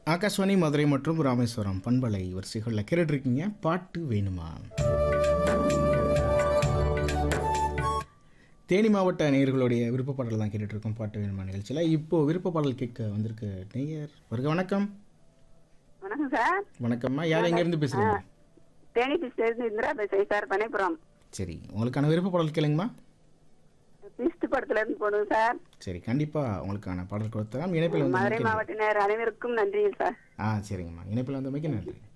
ஆகாஷ்வாணி மதுரை மற்றும் ராமேஸ்வரம் பண்பலை வரிசைகளில் கேட்டுட்ருக்கீங்க பாட்டு வேணுமா தேனி மாவட்ட நேயர்களுடைய விருப்ப பாடல் தான் கேட்டுட்டு இருக்கோம் பாட்டு வேணுமா நிகழ்ச்சியில் இப்போ விருப்ப பாடல் கேட்க வந்திருக்க நேயர் வருக வணக்கம் வணக்கம் சார் வணக்கம்மா யார் எங்கேருந்து பேசுகிறீங்க தேனி டிஸ்ட்ரிக்ட் இந்திரா பேசுறேன் சார் பனைப்புறம் சரி உங்களுக்கான விருப்ப பாடல் கேளுங்கம்மா பிஸ்ட் படத்துல இருந்து போடுங்க சார் சரி கண்டிப்பாக உங்களுக்கான பாடல் கொடுத்தலாம் இணைப்பில் வந்து மதுரை மாவட்டினர் அனைவருக்கும் நன்றி சார் ஆ சரிங்கம்மா இணைப்பில் வந்தமைக்கு நன்றி